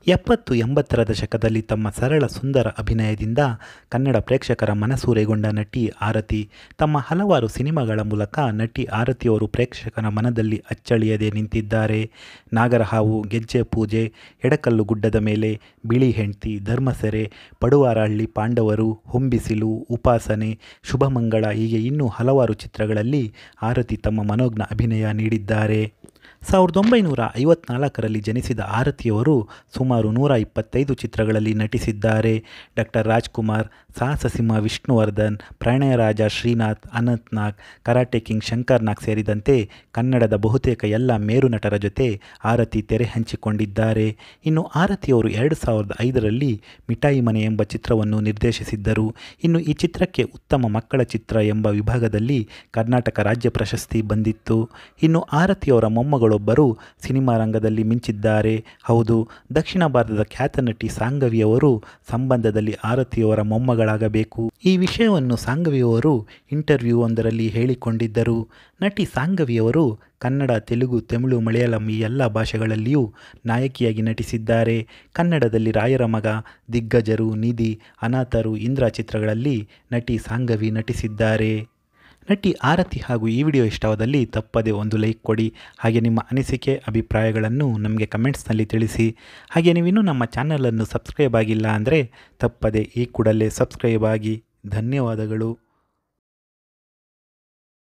ಎಪ್ಪತ್ತು ಎಂಬತ್ತರ ದಶಕದಲ್ಲಿ ತಮ್ಮ ಸರಳ ಸುಂದರ ಅಭಿನಯದಿಂದ ಕನ್ನಡ ಪ್ರೇಕ್ಷಕರ ಮನಸೂರೆಗೊಂಡ ನಟಿ ಆರತಿ ತಮ್ಮ ಹಲವಾರು ಸಿನಿಮಾಗಳ ಮೂಲಕ ನಟಿ ಆರತಿಯವರು ಪ್ರೇಕ್ಷಕರ ಮನದಲ್ಲಿ ಅಚ್ಚಳಿಯದೆ ನಿಂತಿದ್ದಾರೆ ನಾಗರಹಾವು ಗೆಜ್ಜೆ ಪೂಜೆ ಎಡಕಲ್ಲು ಗುಡ್ಡದ ಮೇಲೆ ಬಿಳಿ ಹೆಂಡ್ತಿ ಧರ್ಮಸೆರೆ ಪಡುವಾರಹಳ್ಳಿ ಪಾಂಡವರು ಹೊಂಬಿಸಿಲು ಉಪಾಸನೆ ಶುಭಮಂಗಳ ಹೀಗೆ ಇನ್ನೂ ಹಲವಾರು ಚಿತ್ರಗಳಲ್ಲಿ ಆರತಿ ತಮ್ಮ ಮನೋಜ್ಞ ಅಭಿನಯ ನೀಡಿದ್ದಾರೆ ಸಾವಿರದ ಒಂಬೈನೂರ ಐವತ್ನಾಲ್ಕರಲ್ಲಿ ಜನಿಸಿದ ಆರತಿಯವರು ಸುಮಾರು ನೂರ ಇಪ್ಪತ್ತೈದು ಚಿತ್ರಗಳಲ್ಲಿ ನಟಿಸಿದ್ದಾರೆ ಡಾಕ್ಟರ್ ರಾಜ್ಕುಮಾರ್ ಸಾಹಸಸಿಂಹ ವಿಷ್ಣುವರ್ಧನ್ ಪ್ರಣಯರಾಜ ಶ್ರೀನಾಥ್ ಅನಂತ್ ನಾಗ್ ಕರಾಟೆ ಕಿಂಗ್ ಶಂಕರ್ ನಾಗ್ ಸೇರಿದಂತೆ ಕನ್ನಡದ ಬಹುತೇಕ ಎಲ್ಲ ಮೇರು ನಟರ ಜೊತೆ ಆರತಿ ತೆರೆ ಹಂಚಿಕೊಂಡಿದ್ದಾರೆ ಇನ್ನು ಆರತಿಯವರು ಎರಡು ಸಾವಿರದ ಐದರಲ್ಲಿ ಮಿಠಾಯಿ ಮನೆ ಎಂಬ ಚಿತ್ರವನ್ನು ನಿರ್ದೇಶಿಸಿದ್ದರು ಇನ್ನು ಈ ಚಿತ್ರಕ್ಕೆ ಉತ್ತಮ ಮಕ್ಕಳ ಚಿತ್ರ ಎಂಬ ವಿಭಾಗದಲ್ಲಿ ಕರ್ನಾಟಕ ರಾಜ್ಯ ಪ್ರಶಸ್ತಿ ಬಂದಿತ್ತು ಇನ್ನು ಆರತಿಯವರ ಮೊಮ್ಮಗಳೊಬ್ಬರು ಸಿನಿಮಾ ರಂಗದಲ್ಲಿ ಮಿಂಚಿದ್ದಾರೆ ಹೌದು ದಕ್ಷಿಣ ಭಾರತದ ಖ್ಯಾತ ನಟಿ ಸಾಂಗವಿಯವರು ಸಂಬಂಧದಲ್ಲಿ ಆರತಿಯವರ ಮೊಮ್ಮಗಳಾಗಬೇಕು ಈ ವಿಷಯವನ್ನು ಸಾಂಗವಿಯವರು ಇಂಟರ್ವ್ಯೂ ಒಂದರಲ್ಲಿ ಹೇಳಿಕೊಂಡಿದ್ದರು ನಟಿ ಸಾಂಗವಿಯವರು ಕನ್ನಡ ತೆಲುಗು ತಮಿಳು ಮಲಯಾಳಂ ಈ ಎಲ್ಲ ಭಾಷೆಗಳಲ್ಲಿಯೂ ನಾಯಕಿಯಾಗಿ ನಟಿಸಿದ್ದಾರೆ ಕನ್ನಡದಲ್ಲಿ ರಾಯರ ಮಗ ದಿಗ್ಗಜರು ನಿಧಿ ಅನಾಥರು ಇಂದ್ರ ಚಿತ್ರಗಳಲ್ಲಿ ನಟಿ ಸಾಂಗವಿ ನಟಿಸಿದ್ದಾರೆ ನಟಿ ಆರತಿ ಹಾಗೂ ಈ ವಿಡಿಯೋ ಇಷ್ಟವಾದಲ್ಲಿ ತಪ್ಪದೆ ಒಂದು ಲೈಕ್ ಕೊಡಿ ಹಾಗೆ ನಿಮ್ಮ ಅನಿಸಿಕೆ ಅಭಿಪ್ರಾಯಗಳನ್ನು ನಮಗೆ ಕಮೆಂಟ್ಸ್ನಲ್ಲಿ ತಿಳಿಸಿ ಹಾಗೆ ನೀವಿನ್ನೂ ನಮ್ಮ ಚಾನಲನ್ನು ಸಬ್ಸ್ಕ್ರೈಬ್ ಆಗಿಲ್ಲ ಅಂದರೆ ತಪ್ಪದೆ ಈ ಕೂಡಲೇ ಸಬ್ಸ್ಕ್ರೈಬ್ ಆಗಿ ಧನ್ಯವಾದಗಳು